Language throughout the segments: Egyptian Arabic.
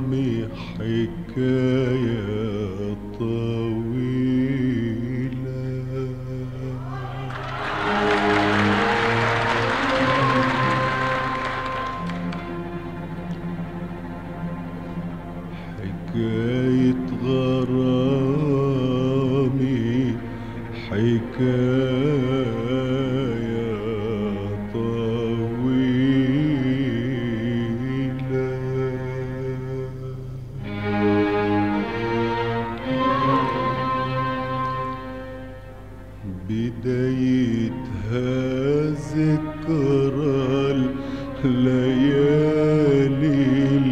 غرامي حكاية طويلة حكاية غرامي حكاية طويلة بدايتها ذكرى الليالي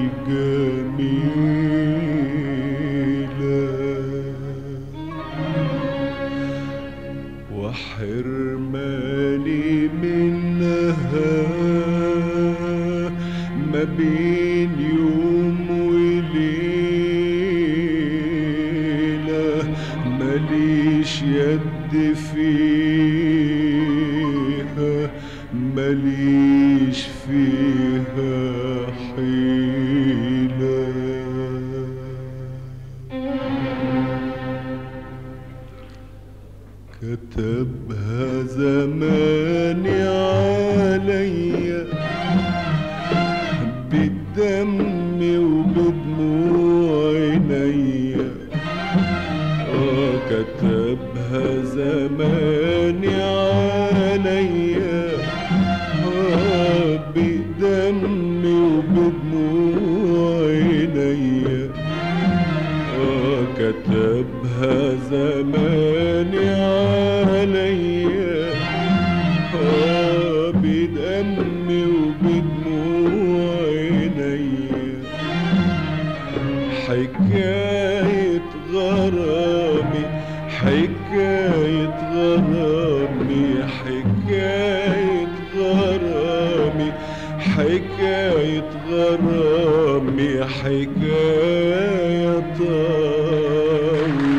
الجميلة وحرماني منها ما بين يوم وليلة ماليش يد فيها ماليش فيها حيلة كتبها زماني عليا بالدم وبدموع عينيا آه كتبها زماني عليا آه بدم وبدموع عينيا آه كتبها زماني عليا آه بدمي وبدموع عينيا حكاية غرامي حكاية غرامي حكاية غرامي حكاية غرامي حكاية طويلة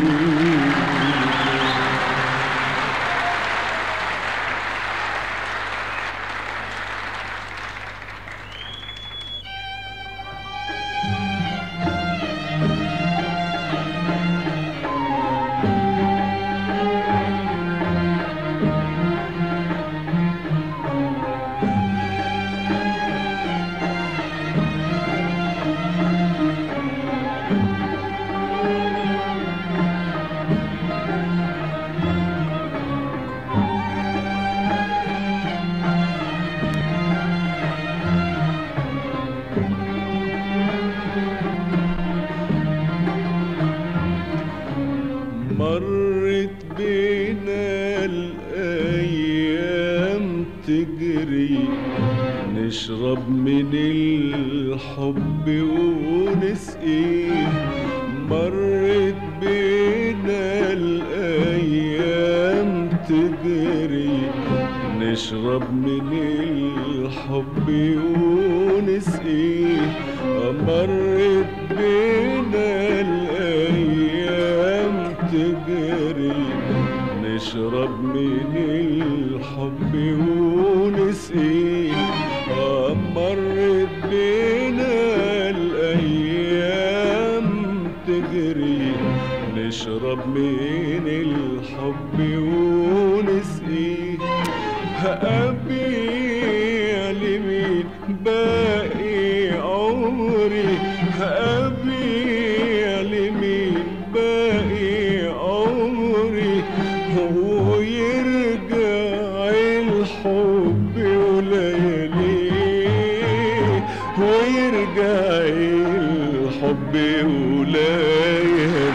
مرت بينا الأيام تجري نشرب من الحب ونسقيه مرت بينا الأيام تجري نشرب من الحب ونسقيه مرت بينا الأيام تجري نشرب من الحب ونسقيه مرت بينا الأيام تجري نشرب من الحب ونسقيه أبيع لمين باقي عمري أبيع لمين باقي عمري ويرجع الحب ولياليه ويرجع الحب ولياليه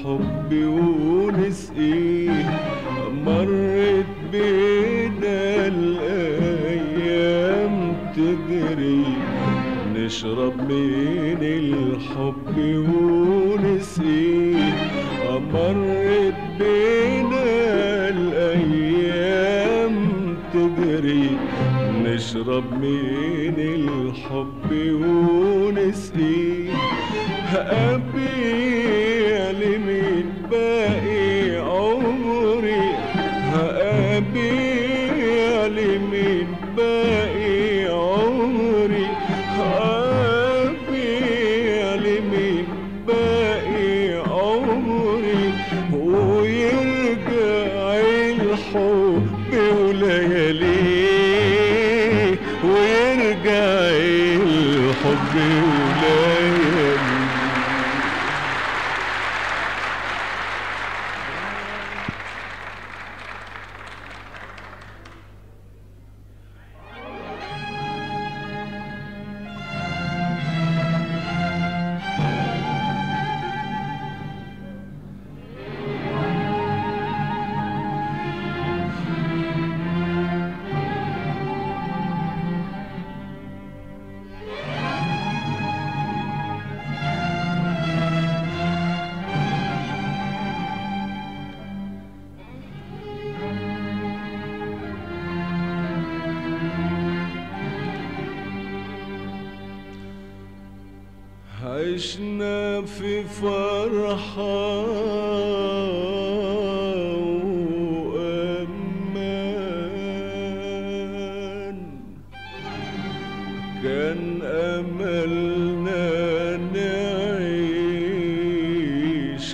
الحب ونسقيه مرت بينا الأيام تجري نشرب من الحب ونسقيه مرت بينا الأيام تجري نشرب من الحب ونسقيه هقابل من باقي عمري هقابل من باقي عمري هقابل من باقي عمري ويرجع الحب ولياليه ويرجع الحب ولياليه عشنا في فرحة وأمان كان أملنا نعيش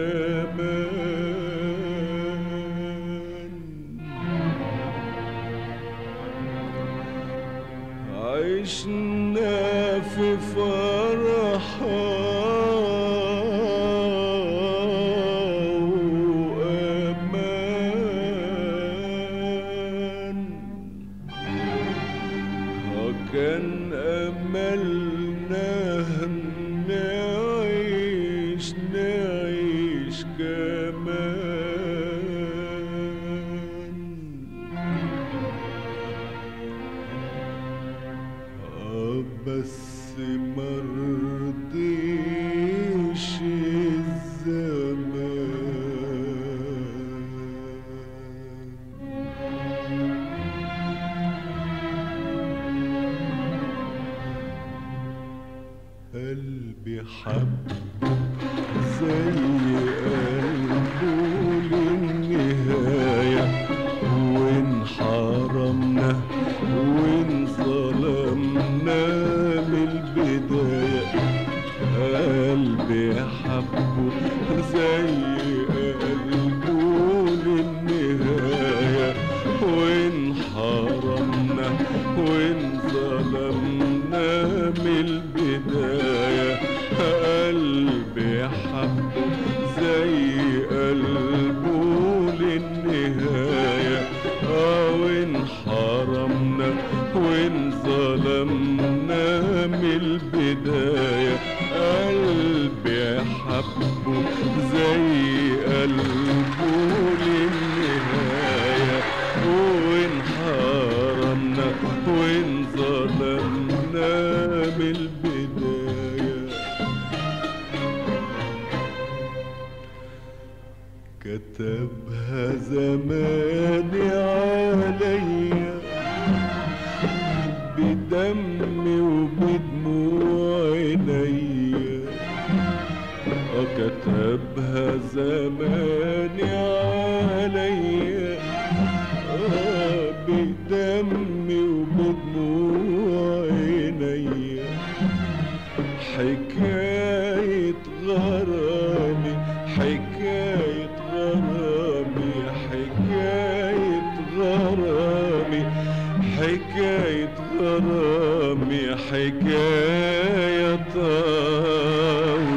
كمان عشنا في فرحة وأمان وكان أملنا نعيش نعيش كمان آه بس مرضيش الزمان قلبي حب زي قلبه للنهاية وإن حرمنا وإن ظلمنا من البداية قلبي حبه زي قلبه للنهاية وإن حرمنا وإن ظلمنا من البداية قلبي حبه زي قلبه للنهاية آه وإن حرمنا وإن ظلمنا من البداية قلبي حبه زي قلبه للنهاية وإن حرمنا وإن ظلمنا من البداية كتبها زماني عليا بدمي وبدموع عينيا آه كتبها زماني عليا آه بدمي وبدموع عينيا حكاية غرامي حكاية غرامي حكاية غرامي حكاية غرامي حكاية طويلة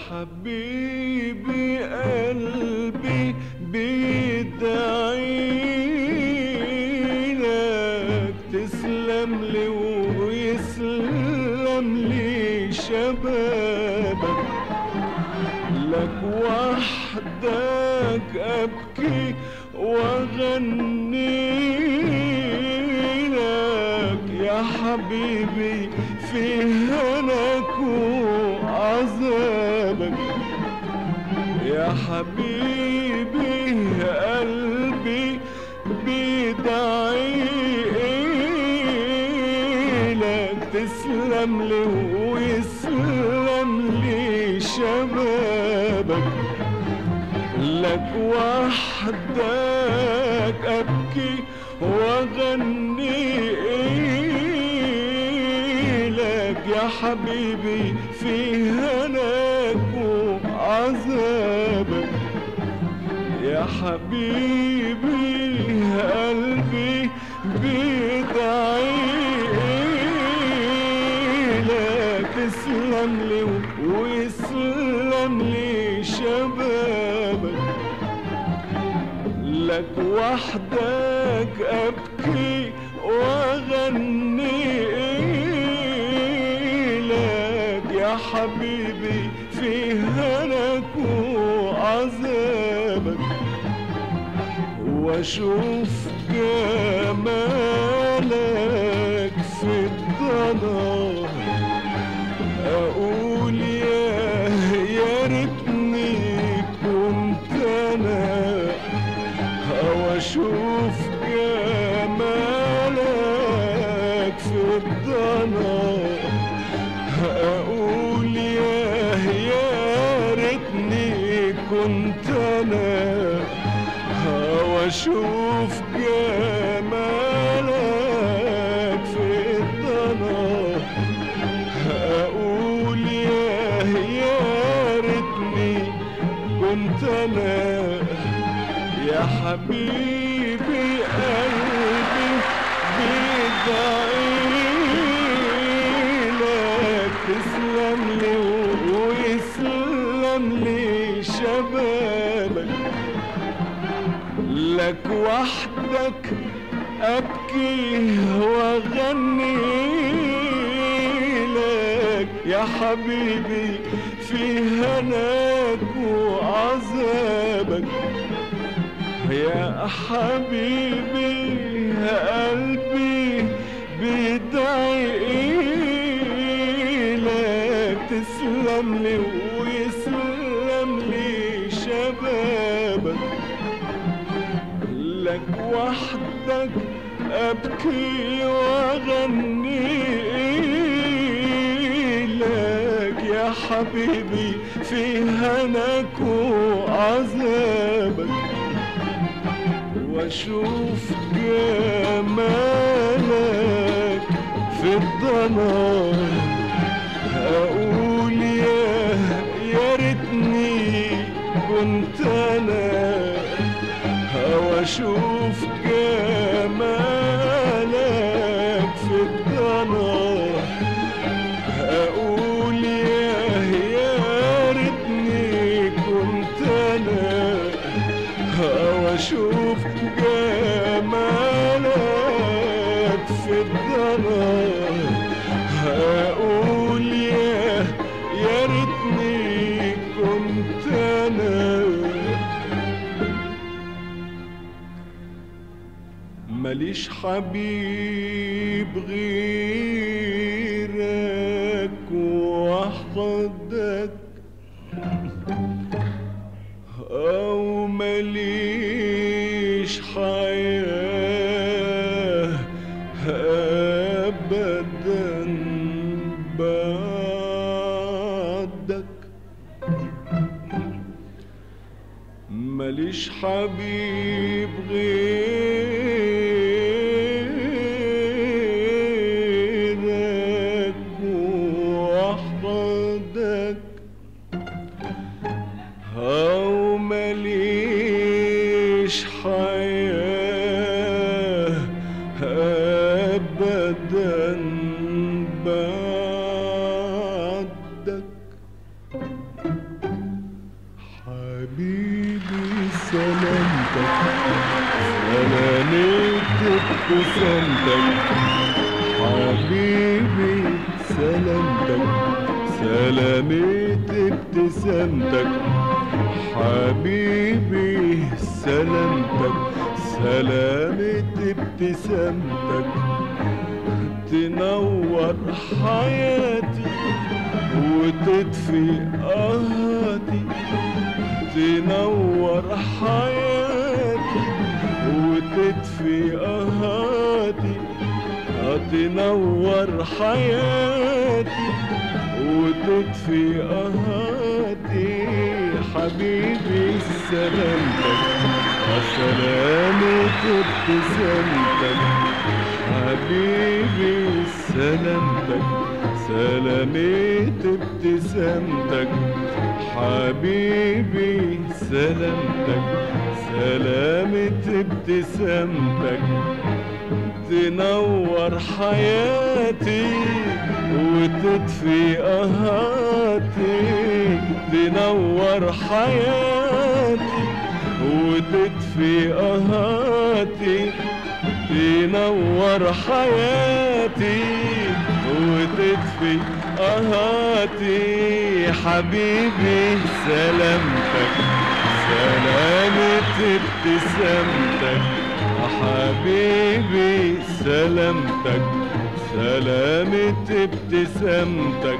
حبيبي قلبي بيدعيلك تسلم لي ويسلم لي شبابك لك وحدك أبكي وأغني لك يا حبيبي في هناك وعذابك يا حبيبي قلبي بيدعي لك تسلم لي ويسلم لي شبابك لك وحدك أبكي وأغني لك يا حبيبي في هناك وعذابك يا حبيبي قلبي بيدعي لك تسلم لي ويسلم لي شبابك لك وحدك أبكي وأغني لك يا حبيبي في هناك وعذابك واشوف جمالك في الضلال اقول يا يا ريتني كنت انا واشوف جمالك في الضلال اقول يا يا ريتني كنت انا واشوف جمالك في الضلال اقول يا يا ريتني كنت انا يا حبيبي قلبي بيدعي لك تسلم لي ويسلم لي شبابك لك وحدك أبكي وأغني لك يا حبيبي في هناك وعذابك يا حبيبي قلبي بيدعي لك تسلم لي ويسلم لي شبابك لك وحدك أبكي وأغني لك يا حبيبي في هناك وعذابك واشوف جمالك في الضلال اقول يا يا ريتني كنت انا واشوف جمالك في الضلال اقول يا يا ريتني كنت انا واشوف جمالك في الضلال هقول يا يا ريتني كنت انا ماليش حبيب غيرك وحدك أو ماليش حياة أبدا بعدك ماليش حبيب غيرك وحدك أو ماليش حياة أبدا بعدك سلامة ابتسامتك حبيبي سلامتك سلامة ابتسامتك حبيبي سلامتك سلامة ابتسامتك تنور حياتي وتطفي قهاتي تنور حياتي وتطفي قهاتي تنور حياتي وتطفي قهاتي حبيبي سلامتك سلامة ابتسامتك حبيبي سلامتك سلامة ابتسامتك حبيبي سلامتك سلامة ابتسامتك تنور حياتي وتطفي قهاتي تنور حياتي وتطفي قهاتي تنور حياتي وتطفي قهاتي حبيبي سلامتك سلامة ابتسامتك حبيبي سلامتك سلامة ابتسامتك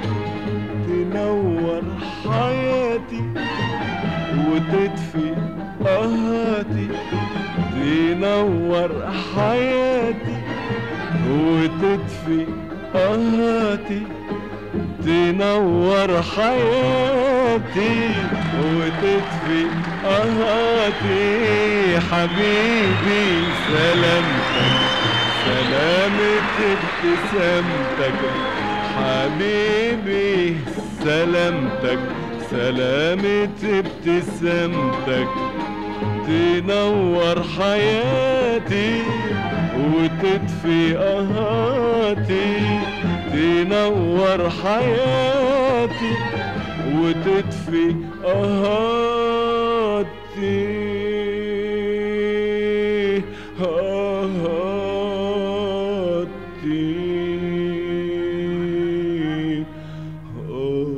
تنور حياتي وتطفي قهاتي تنور حياتي وتطفي قهاتي تنور حياتي وتطفي قهاتي حبيبي سلامتك سلامة ابتسامتك حبيبي سلامتك سلامة ابتسامتك تنور حياتي وتطفي قهاتي تنور حياتي وتطفي قهاتي قهاتي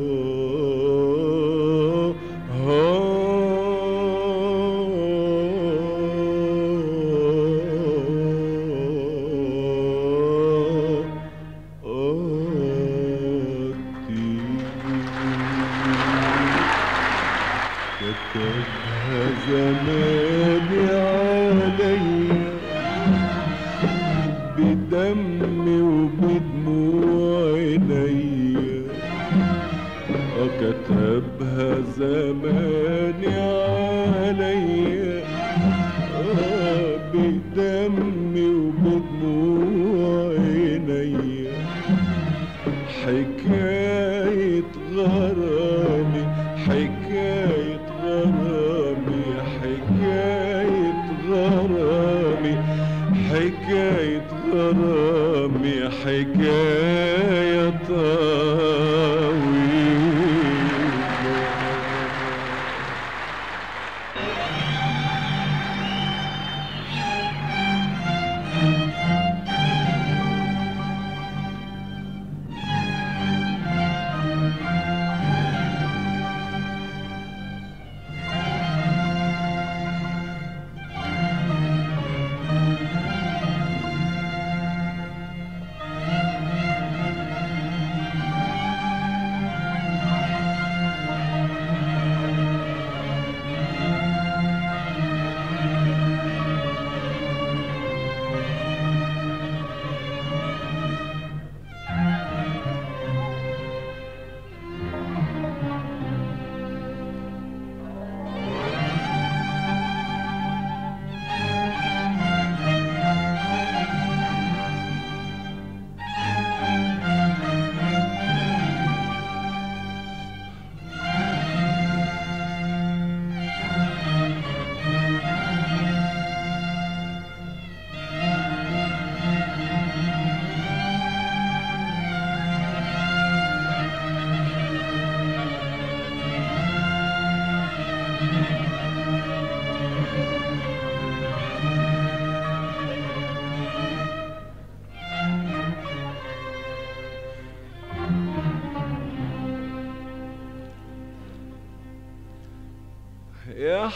كتبها زماني عليا بدمي وبدموع عينيا آه كتبها زماني عليا آه بدمي وبدموع عينيا حكاية غرامي حكاية غرامي حكاية غرامي حكاية غرامي حكاية طويلة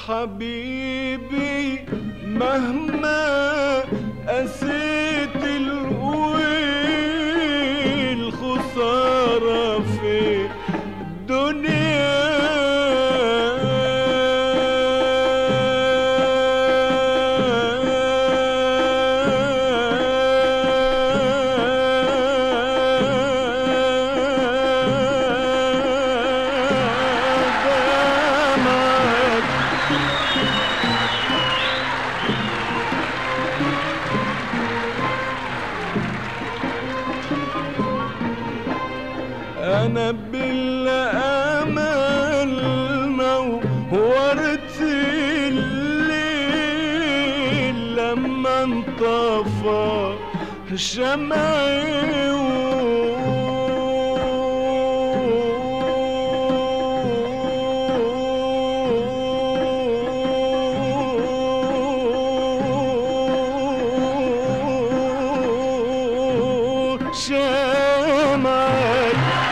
حبيبي مهما قسيت القوي الخسارة في الدنيا انا بالامل نورت الليل لما انطفى شمعي شمعي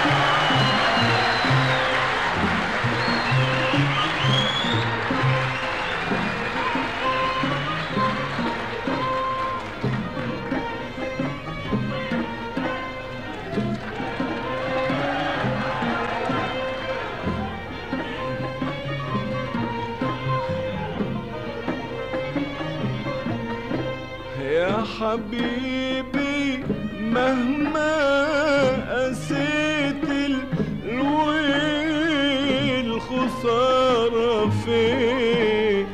يا حبيبي مهما قسيت الويل خسارة في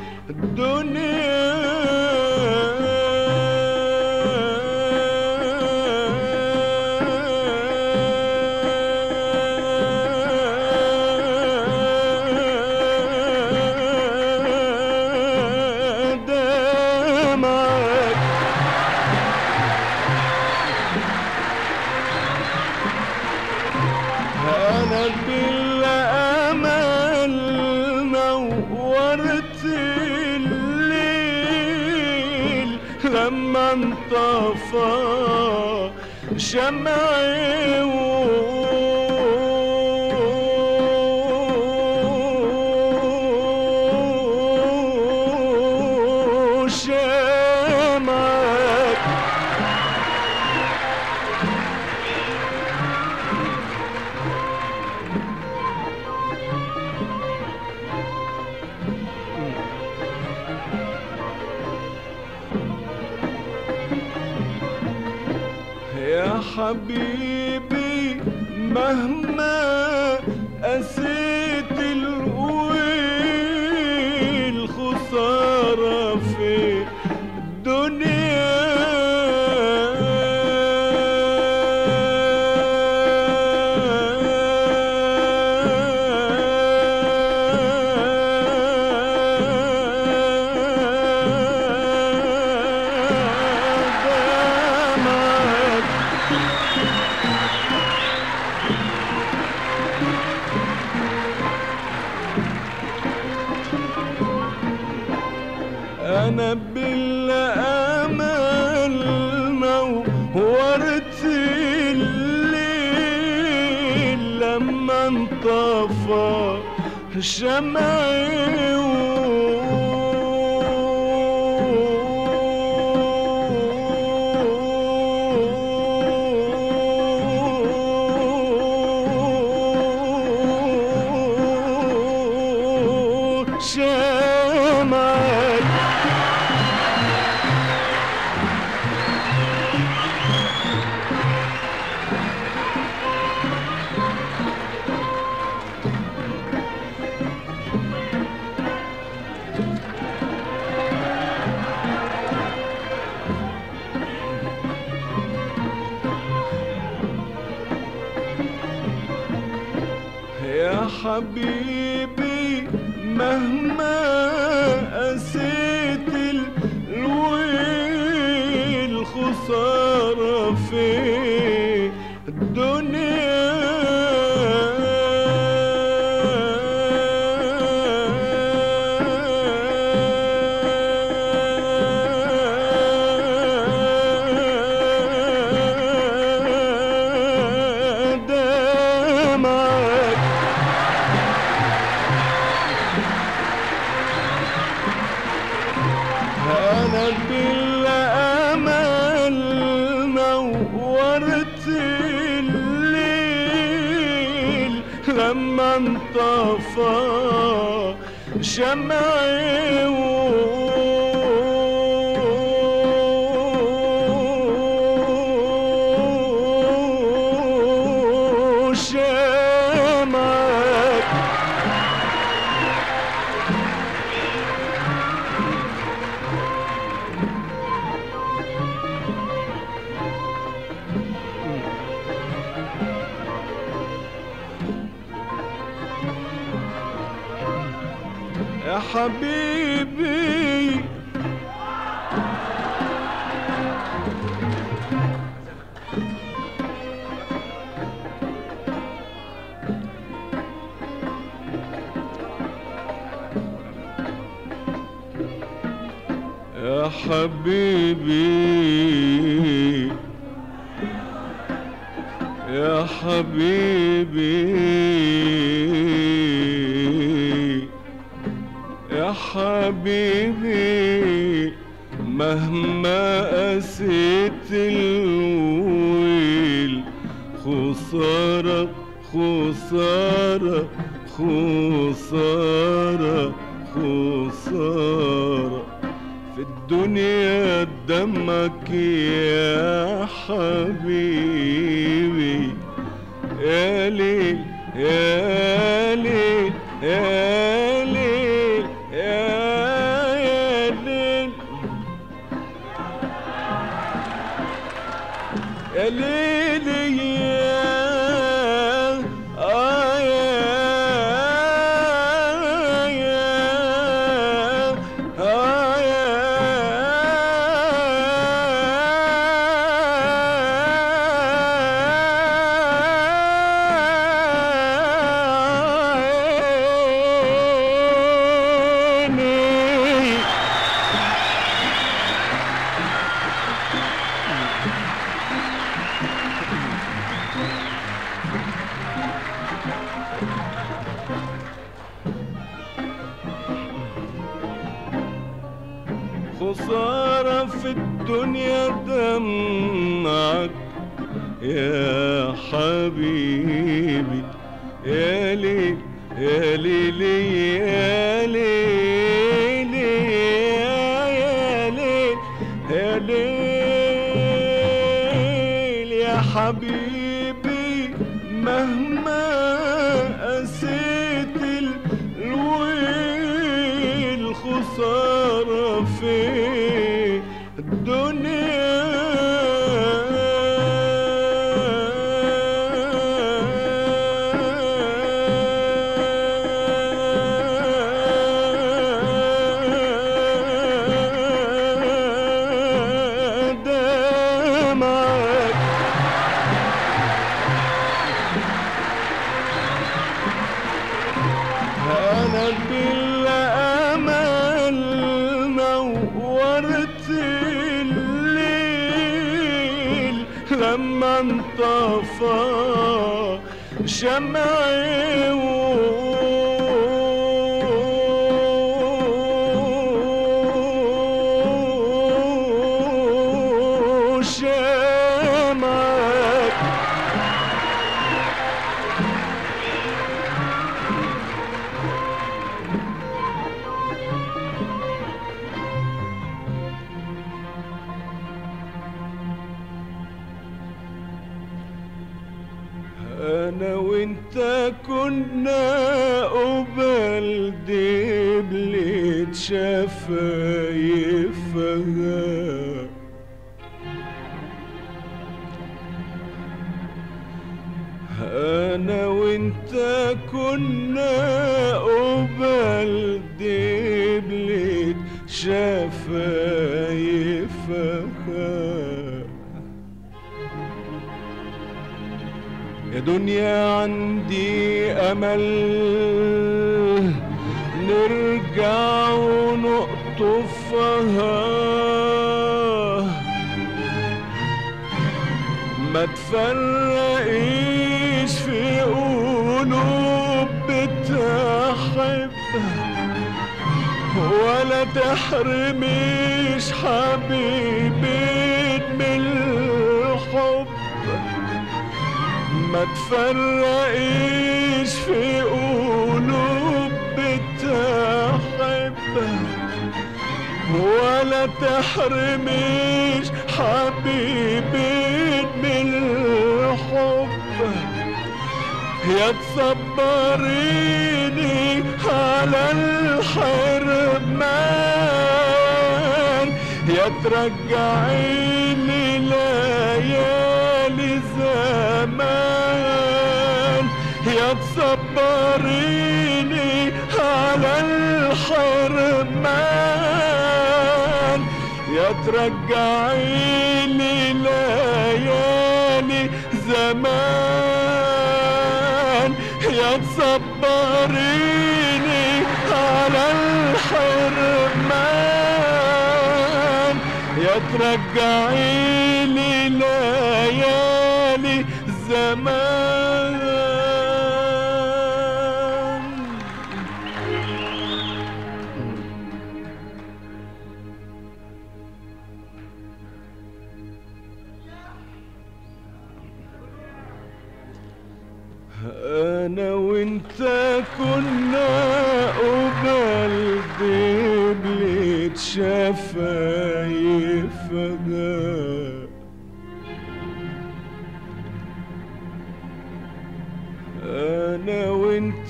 الدنيا دمعك أنا بالأمل نورت الليل لما انطفى شمعي وشمعك يا حبيبي مهما قسيت القوي الخسارة في دمعك انا بالامل نورت الليل لما انطفى شمعي شمعي يا حبيبي مهما قسيت الويل خسارة في الدنيا دمعك بالأمل نورت الليل لما انطفى شمعي وشمعك يا حبيبي يا حبيبي يا حبيبي يا حبيبي مهما قسيت الويل خسارة خسارة خسارة خسارة في الدنيا دمك يا حبيبي يا ليل يا ليل يا ليل يا يا ليل يا ليل يا آه يا يا آه يا خسارة في الدنيا دمعك يا حبيبي يا ليل يا ليل يا ليل يا يا ليل يا ليل يا حبيبي مهما قسيت الويل خسارة في الدنيا دمعك أنا بالأمل نورت الليل لما انطفى شمعي وشمعك انا وانت كنا قبل دبلة شفايفها انا وانت كنا قبل دبلة شفايفها يا دنيا عندي امل نرجع ونقطفها ما تفرقيش في قلوب بتحب ولا تحرميش حبيبي من الحب ما تفرقيش في قلوب بتحب ولا تحرميش حبيبي من الحب يا تصبريني على الحرمان يا ترجعيني ليالي زمان يا تصبريني على الحرمان يا ترجعيني ليالي زمان يا تصبريني على الحرمان يا ترجعيني ليالي زمان انا وانت كنا قبل دبلة شفايفها انا وانت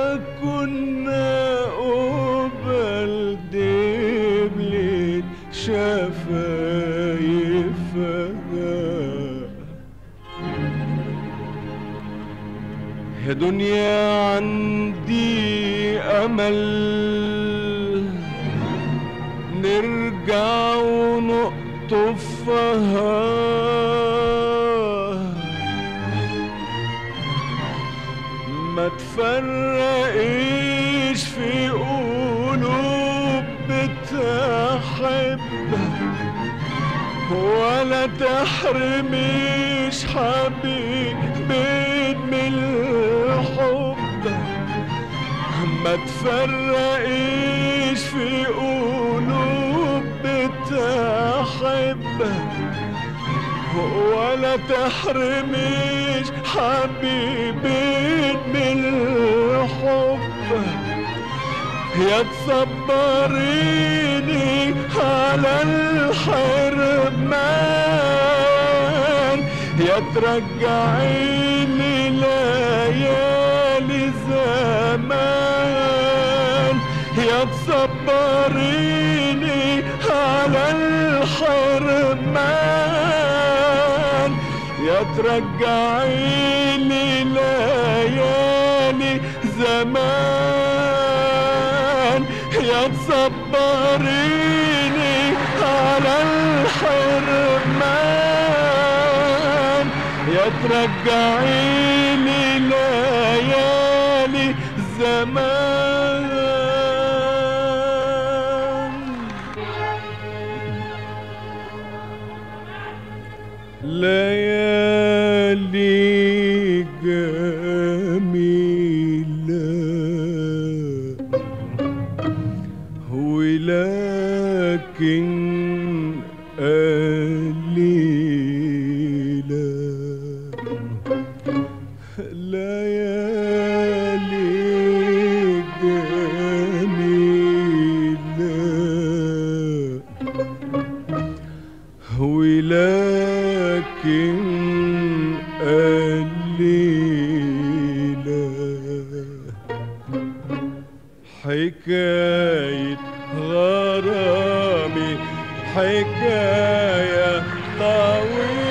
كنا قبل دبلة شفايفها يا دنيا عندي أمل نرجع ونقطفها ما تفرقيش في قلوب بتحب ولا تحرميش حبيب من الحب ما تفرقيش في قلوب بتحب ولا تحرميش حبيبي من الحب يا تصبريني على الحرمان يا ترجعيني ليالي زمان يا تصبريني على الحرمان يا ترجعيني ليالي زمان يا تصبريني على الحرمان يا ترجعيني ليالي زمان ليالي جميلة ولكن قليلة ليالي جميلة ولكن قليلة حكاية غرامي حكاية طويلة